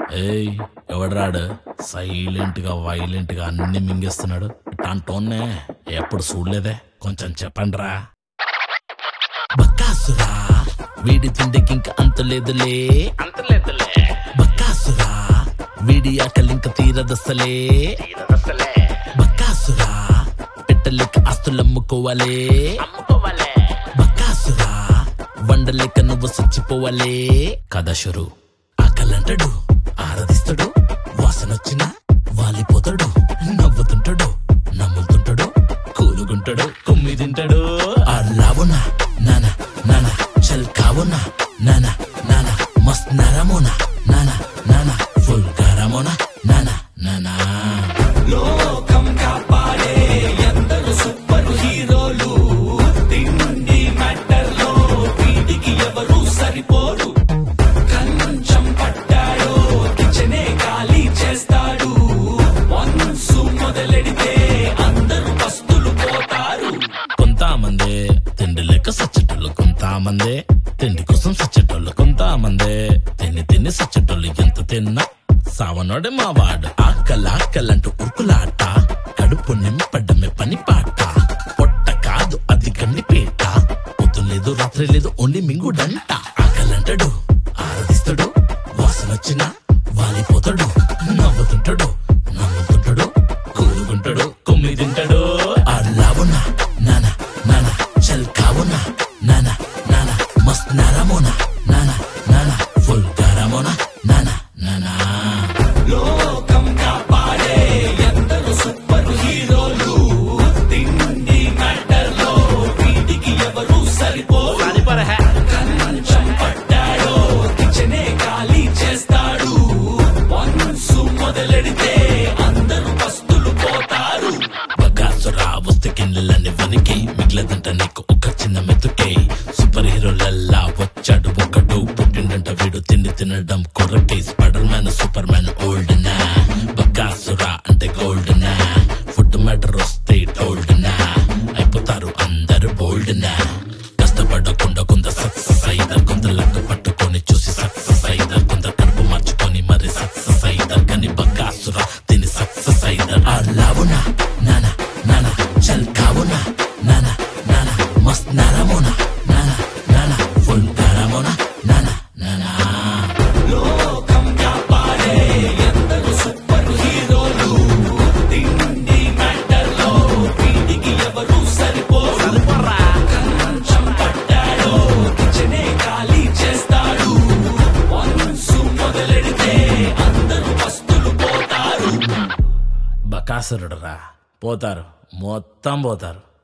ఏయ్ ఎవడరాడు సైలెంట్ గా వైలెంట్ గా అన్ని మింగేస్తున్నాడు టోన్నే ఎప్పుడు చూడలేదే కొంచెం చెప్పండి రా బక్కాసురా వీడి తిండికి ఇంకా అంతలేదులే అంతలేదులే బక్కాసురా వీడి ఆకలింక తీరదసలే తీరదసలే బక్కాసురా పెట్టలేక ఆస్తులమ్ముకోవాలే అమ్ముకోవాలే బక్కాసురా వండలేక నువ్వు చచ్చిపోవాలే కథ షురు ఆకలంటాడు ఆరాధిస్తాడు వాసనొచ్చినా వాలిపోతాడు నవ్వుతుంటాడు నమ్ముతుంటాడు కూలుగుంటాడు కుమ్మి తింటాడు అల్లావునా నానా నానా చల్ కావునా నానా నానా మస్త్ నరమోనా నానా నానా ఫుల్ గారమోనా నానా నానా కొంతమంది తిండి లేక సచ్చేటోళ్ళు కొంతమంది తిండి కోసం సచ్చేటోళ్ళు కొంతమంది తిని తిని సచ్చేటోళ్ళు ఎంత తిన్నా సావనోడే మా వాడు ఆకలి ఆకలంటూ ఉరుకులాట కడుపు నింపడమే పని పాట పొట్ట కాదు అది గండి పీట పొద్దు లేదు రాత్రి లేదు ఓన్లీ మింగుడంట ఆకలంటాడు ఆరాధిస్తాడు వాసన వచ్చినా వాలిపోతాడు నవ్వుతుంటాడు నమ్ముతుంటాడు కూలుకుంటాడు కొమ్మి తింటాడు అల్లావునా నానా నానా చల్ కావునా నానా నానా మస్త్ నరమోనా నానా నానా ఫుల్ గారమోనా నానా నానా బకాసురా వస్తే కిందలన్నీ వనికి మిగిలదంట నీకు ఒక చిన్న మెతుకే సూపర్ హీరోలల్లా వచ్చాడు ఒకడు పుట్టిండంట వీడు తిండి తినడం కొరకే Spider-Man Superman old నా బకాసురా అంటే గోల్డ్ నా ఫుడ్ మ్యాటర్ వస్తే టోల్డ్ నా అయిపోతారు అందరు బోల్డ్ నా కష్టపడకుండా కొంత సక్సెస్ అయిదా కొంత లెక్క పట్టుకొని చూసి సక్సెస్ అయిదా కొంత కడుపు మార్చుకొని మరి సక్సెస్ అయిదా కానీ బకాసురా తిని సక్సెస్ అయిదా అల్లావునా నానా నానా చల్ కావునా నానా నానా మస్త్ నరమోనా నానా నానా ఫుల్ గరమోనా నానా నానా బకాసురుడు రా పోతారు మొత్తం పోతారు